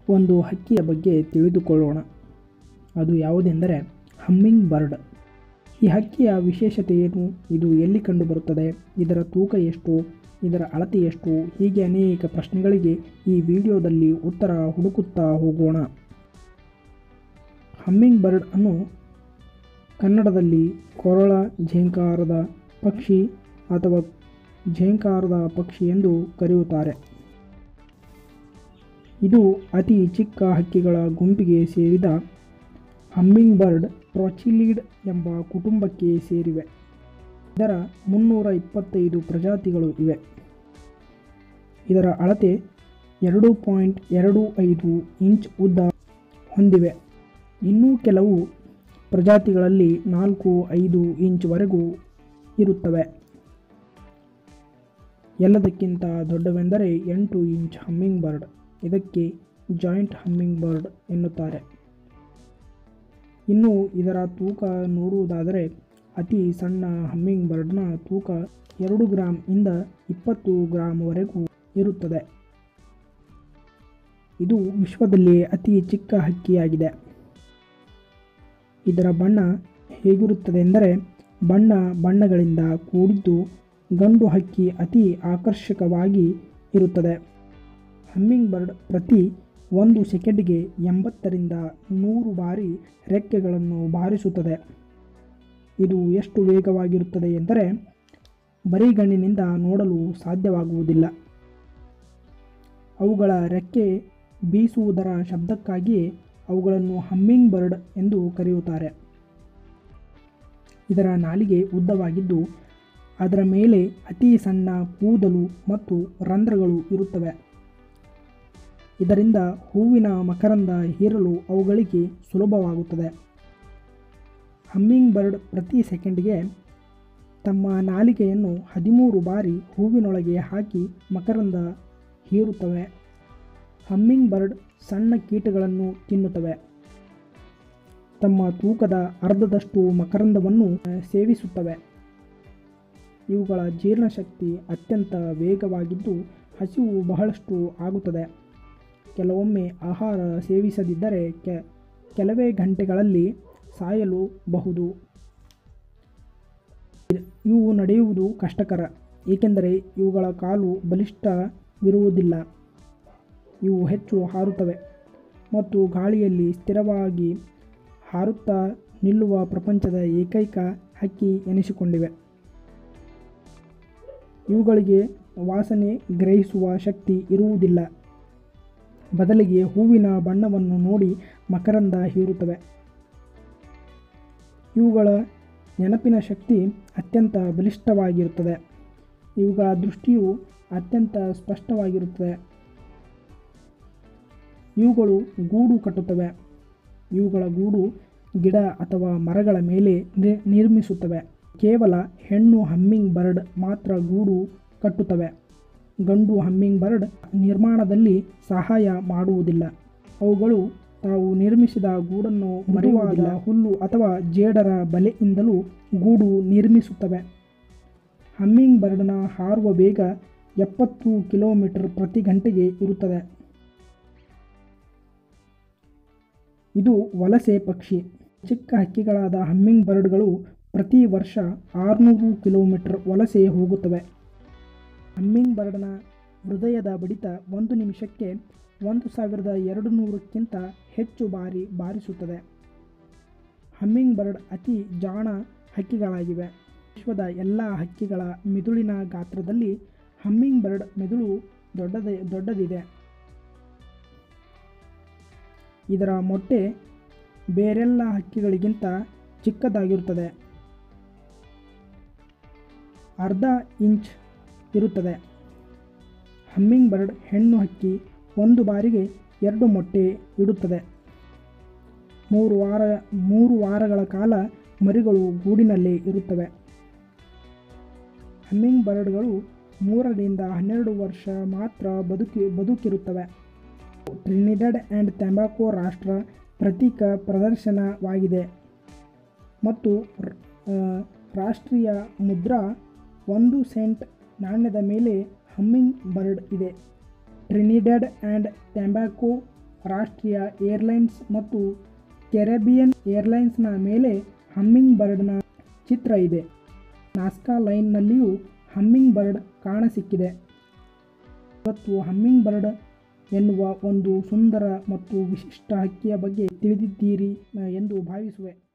ಒಂದು ಹಕ್ಕಿಯ ಬಗ್ಗೆ ತಿಳಿದುಕೊಳ್ಳೋಣ ಅದು ಯಾವುದೆಂದರೆ ಹಮ್ಮಿಂಗ್ ಬರ್ಡ್ ಈ ಹಕ್ಕಿಯ ವಿಶೇಷತೆ ಏನು ಇದು ಎಲ್ಲಿ ಕಂಡುಬರುತ್ತದೆ ಇದರ ತೂಕ ಎಷ್ಟು ಇದರ ಅಳತೆ ಎಷ್ಟು ಹೀಗೆ ಅನೇಕ ಪ್ರಶ್ನೆಗಳಿಗೆ ಈ ವಿಡಿಯೋದಲ್ಲಿ ಉತ್ತರ ಹುಡುಕುತ್ತಾ ಹೋಗೋಣ ಹಮ್ಮಿಂಗ್ ಬರ್ಡ್ ಅನ್ನು ಕನ್ನಡದಲ್ಲಿ ಕೊರಳ ಝೇಂಕಾರದ ಪಕ್ಷಿ ಅಥವಾ ಝೇಂಕಾರದ ಪಕ್ಷಿ ಎಂದು ಕರೆಯುತ್ತಾರೆ ಇದು ಅತಿ ಚಿಕ್ಕ ಹಕ್ಕಿಗಳ ಗುಂಪಿಗೆ ಸೇರಿದ ಹಮ್ಮಿಂಗ್ ಬರ್ಡ್ ಟ್ರಾಚಿಲೀಡ್ ಎಂಬ ಕುಟುಂಬಕ್ಕೆ ಸೇರಿವೆ ಇದರ ಮುನ್ನೂರ ಇಪ್ಪತ್ತೈದು ಪ್ರಜಾತಿಗಳು ಇವೆ ಇದರ ಅಳತೆ ಎರಡು ಪಾಯಿಂಟ್ ಎರಡು ಐದು ಇಂಚ್ ಉದ್ದ ಹೊಂದಿವೆ ಇನ್ನೂ ಕೆಲವು ಪ್ರಜಾತಿಗಳಲ್ಲಿ ನಾಲ್ಕು ಐದು ಇಂಚ್ವರೆಗೂ ಇರುತ್ತವೆ ಎಲ್ಲದಕ್ಕಿಂತ ದೊಡ್ಡವೆಂದರೆ ಎಂಟು ಇಂಚ್ ಹಮ್ಮಿಂಗ್ ಬರ್ಡ್ ಇದಕ್ಕೆ ಜಾಯಿಂಟ್ ಹಮ್ಮಿಂಗ್ ಬರ್ಡ್ ಎನ್ನುತ್ತಾರೆ ಇನ್ನು ಇದರ ತೂಕ ನೋಡುವುದಾದರೆ ಅತಿ ಸಣ್ಣ ಹಮ್ಮಿಂಗ್ ಬರ್ಡ್ನ ತೂಕ ಎರಡು ಗ್ರಾಮ್ ಇಂದ ಇಪ್ಪತ್ತು ಗ್ರಾಮ್ವರೆಗೂ ಇರುತ್ತದೆ ಇದು ವಿಶ್ವದಲ್ಲಿ ಅತಿ ಚಿಕ್ಕ ಹಕ್ಕಿಯಾಗಿದೆ ಇದರ ಬಣ್ಣ ಹೇಗಿರುತ್ತದೆ ಎಂದರೆ ಬಣ್ಣ ಬಣ್ಣಗಳಿಂದ ಕೂಡಿದ್ದು ಗಂಡು ಹಕ್ಕಿ ಅತಿ ಆಕರ್ಷಕವಾಗಿ ಇರುತ್ತದೆ ಹಮ್ಮಿಂಗ್ ಬರ್ಡ್ ಪ್ರತಿ ಒಂದು ಸೆಕೆಂಡಿಗೆ ಎಂಬತ್ತರಿಂದ ನೂರು ಬಾರಿ ರೆಕ್ಕೆಗಳನ್ನು ಬಾರಿಸುತ್ತದೆ ಇದು ಎಷ್ಟು ವೇಗವಾಗಿರುತ್ತದೆ ಎಂದರೆ ಬರಿಗಣ್ಣಿನಿಂದ ನೋಡಲು ಸಾಧ್ಯವಾಗುವುದಿಲ್ಲ ಅವುಗಳ ರೆಕ್ಕೆ ಬೀಸುವುದರ ಶಬ್ದಕ್ಕಾಗಿಯೇ ಅವುಗಳನ್ನು ಹಮ್ಮಿಂಗ್ ಬರ್ಡ್ ಎಂದು ಕರೆಯುತ್ತಾರೆ ಇದರ ನಾಲಿಗೆ ಉದ್ದವಾಗಿದ್ದು ಅದರ ಮೇಲೆ ಅತಿ ಸಣ್ಣ ಕೂದಲು ಮತ್ತು ರಂಧ್ರಗಳು ಇರುತ್ತವೆ ಇದರಿಂದ ಹೂವಿನ ಮಕರಂದ ಹೀರಲು ಅವುಗಳಿಗೆ ಸುಲಭವಾಗುತ್ತದೆ ಹಮ್ಮಿಂಗ್ ಬರ್ಡ್ ಪ್ರತಿ ಸೆಕೆಂಡ್ಗೆ ತಮ್ಮ ನಾಲಿಗೆಯನ್ನು ಹದಿಮೂರು ಬಾರಿ ಹೂವಿನೊಳಗೆ ಹಾಕಿ ಮಕರಂದ ಹೀರುತ್ತವೆ ಹಮ್ಮಿಂಗ್ ಬರ್ಡ್ ಸಣ್ಣ ಕೀಟಗಳನ್ನು ತಿನ್ನುತ್ತವೆ ತಮ್ಮ ತೂಕದ ಅರ್ಧದಷ್ಟು ಮಕರಂದವನ್ನು ಸೇವಿಸುತ್ತವೆ ಇವುಗಳ ಜೀರ್ಣಶಕ್ತಿ ಅತ್ಯಂತ ವೇಗವಾಗಿದ್ದು ಹಸಿವು ಬಹಳಷ್ಟು ಆಗುತ್ತದೆ ಕೆಲವೊಮ್ಮೆ ಆಹಾರ ಸೇವಿಸದಿದ್ದರೆ ಕೆ ಕೆಲವೇ ಗಂಟೆಗಳಲ್ಲಿ ಸಾಯಲು ಬಹುದು ಇವು ನಡೆಯುವುದು ಕಷ್ಟಕರ ಏಕೆಂದರೆ ಇವುಗಳ ಕಾಲು ಬಲಿಷ್ಠವಿರುವುದಿಲ್ಲ ಇವು ಹೆಚ್ಚು ಹಾರುತ್ತವೆ ಮತ್ತು ಗಾಳಿಯಲ್ಲಿ ಸ್ಥಿರವಾಗಿ ಹಾರುತ್ತಾ ನಿಲ್ಲುವ ಪ್ರಪಂಚದ ಏಕೈಕ ಹಕ್ಕಿ ಎನಿಸಿಕೊಂಡಿವೆ ಇವುಗಳಿಗೆ ವಾಸನೆ ಗ್ರಹಿಸುವ ಶಕ್ತಿ ಇರುವುದಿಲ್ಲ ಬದಲಿಗೆ ಹೂವಿನ ಬಣ್ಣವನ್ನು ನೋಡಿ ಮಕರಂದ ಹೀರುತ್ತವೆ ಇವುಗಳ ನೆನಪಿನ ಶಕ್ತಿ ಅತ್ಯಂತ ಬಲಿಷ್ಠವಾಗಿರುತ್ತದೆ ಇವುಗಳ ದೃಷ್ಟಿಯು ಅತ್ಯಂತ ಸ್ಪಷ್ಟವಾಗಿರುತ್ತದೆ ಇವುಗಳು ಗೂಡು ಕಟ್ಟುತ್ತವೆ ಇವುಗಳ ಗೂಡು ಗಿಡ ಅಥವಾ ಮರಗಳ ಮೇಲೆ ನಿ- ನಿರ್ಮಿಸುತ್ತವೆ ಕೇವಲ ಹೆಣ್ಣು ಹಮ್ಮಿಂಗ್ ಬರ್ಡ್ ಮಾತ್ರ ಗೂಡು ಕಟ್ಟುತ್ತವೆ ಗಂಡು ಹಮ್ಮಿಂಗ್ ಬರ್ಡ್ ನಿರ್ಮಾಣದಲ್ಲಿ ಸಹಾಯ ಮಾಡುವುದಿಲ್ಲ ಅವುಗಳು ತಾವು ನಿರ್ಮಿಸಿದ ಗೂಡನ್ನು ಮರೆಯುವುದಿಲ್ಲ ಹುಲ್ಲು ಅಥವಾ ಜೇಡರ ಬಲೆಯಿಂದಲೂ ಗೂಡು ನಿರ್ಮಿಸುತ್ತವೆ ಹಮ್ಮಿಂಗ್ ಬರ್ಡ್ನ ಹಾರುವ ವೇಗ ಎಪ್ಪತ್ತು ಕಿಲೋಮೀಟರ್ ಪ್ರತಿ ಗಂಟೆಗೆ ಇರುತ್ತದೆ ಇದು ವಲಸೆ ಪಕ್ಷಿ ಚಿಕ್ಕ ಹಕ್ಕಿಗಳಾದ ಹಮ್ಮಿಂಗ್ ಬರ್ಡ್ಗಳು ಪ್ರತಿ ವರ್ಷ ಆರುನೂರು ಕಿಲೋಮೀಟರ್ ವಲಸೆ ಹೋಗುತ್ತವೆ ಹಮ್ಮಿಂಗ್ ಬರ್ಡ್ನ ಹೃದಯದ ಬಡಿತ ಒಂದು ನಿಮಿಷಕ್ಕೆ ಒಂದು ಸಾವಿರದ ಎರಡು ನೂರಕ್ಕಿಂತ ಹೆಚ್ಚು ಬಾರಿ ಬಾರಿಸುತ್ತದೆ ಹಮ್ಮಿಂಗ್ ಬರ್ಡ್ ಅತಿ ಜಾಣ ಹಕ್ಕಿಗಳಾಗಿವೆ ವಿಶ್ವದ ಎಲ್ಲ ಹಕ್ಕಿಗಳ ಮಿದುಳಿನ ಗಾತ್ರದಲ್ಲಿ ಹಮ್ಮಿಂಗ್ ಬರ್ಡ್ ಮೆದುಳು ದೊಡ್ಡದೇ ದೊಡ್ಡದಿದೆ ಇದರ ಮೊಟ್ಟೆ ಬೇರೆಲ್ಲ ಹಕ್ಕಿಗಳಿಗಿಂತ ಚಿಕ್ಕದಾಗಿರುತ್ತದೆ ಅರ್ಧ ಇಂಚ್ ಇರುತ್ತದೆ ಹಮ್ಮಿಂಗ್ ಬರ್ಡ್ ಹೆಣ್ಣು ಹಕ್ಕಿ ಒಂದು ಬಾರಿಗೆ ಎರಡು ಮೊಟ್ಟೆ ಇಡುತ್ತದೆ ಮೂರು ವಾರ ಮೂರು ವಾರಗಳ ಕಾಲ ಮರಿಗಳು ಗೂಡಿನಲ್ಲೇ ಇರುತ್ತವೆ ಹಮ್ಮಿಂಗ್ ಬರ್ಡ್ಗಳು ಮೂರರಿಂದ ಹನ್ನೆರಡು ವರ್ಷ ಮಾತ್ರ ಬದುಕಿ ಬದುಕಿರುತ್ತವೆ ಟ್ರಿನಿಡಡ್ ಆ್ಯಂಡ್ ತಂಬಾಕೋ ರಾಷ್ಟ್ರ ಪ್ರತೀಕ ಪ್ರದರ್ಶನವಾಗಿದೆ ಮತ್ತು ರ- ಆ, ರಾಷ್ಟ್ರೀಯ ಮುದ್ರಾ ಒಂದು ಸೆಂಟ್ ನಾಣ್ಯದ ಮೇಲೆ ಹಮ್ಮಿಂಗ್ ಬರ್ಡ್ ಇದೆ ಟ್ರಿನಿಡಡ್ ಆ್ಯಂಡ್ ಟ್ಯಾಂಬ್ಯಾಕೋ ರಾಷ್ಟ್ರೀಯ ಏರ್ಲೈನ್ಸ್ ಮತ್ತು ಕೆರೆಬಿಯನ್ ಏರ್ಲೈನ್ಸ್ನ ಮೇಲೆ ಹಮ್ಮಿಂಗ್ ಬರ್ಡ್ನ ಚಿತ್ರ ಇದೆ ನಾಸ್ಕಾ ಲೈನ್ನಲ್ಲಿಯೂ ಹಮ್ಮಿಂಗ್ ಬರ್ಡ್ ಕಾಣಸಿಕ್ಕಿದೆ ಇವತ್ತು ಹಮ್ಮಿಂಗ್ ಬರ್ಡ್ ಎನ್ನುವ ಒಂದು ಸುಂದರ ಮತ್ತು ವಿಶಿಷ್ಟ ಹಕ್ಕಿಯ ಬಗ್ಗೆ ತಿಳಿದಿದ್ದೀರಿ ಎಂದು ಭಾವಿಸುವೆ